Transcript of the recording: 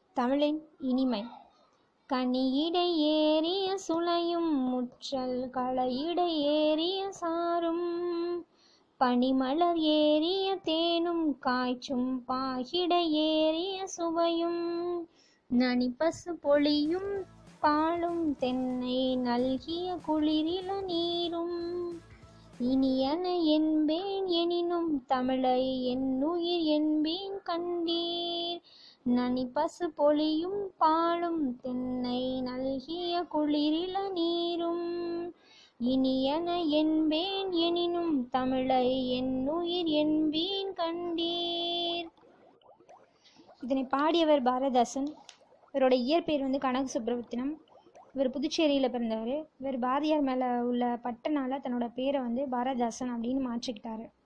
தமிழின் இனிமை கனியிடை ஏறிய சுளையும் முற்றல் களையிடை ஏறிய சாரும் பனிமலர் ஏறிய தேனும் காய்ச்சும் பாகிடை ஏறிய சுவையும் நனிப்பசு பொழியும் பாலும் தென்னை நல்கிய குளிரில நீரும் இனியன என்பேன் எனினும் தமிழை என்னுயிர் என்பேன் கண்டீர் நனி பசு பொழியும் பாலும் தென்னை நல்கிய குளிரில நீரும் இனியன என்பேன் எனினும் தமிழை என்னுயிர் என்பேன் கண்டீர் இதனை பாடியவர் பாரதாசன் இவரோட இயற்பெயர் வந்து கனக சுப்ரவத்தினம் இவர் புதுச்சேரியில் பிறந்தவர் இவர் பாரதியார் மேலே உள்ள பட்டனால தன்னோட பேரை வந்து பாரதாசன் அப்படின்னு மாற்றிக்கிட்டாரு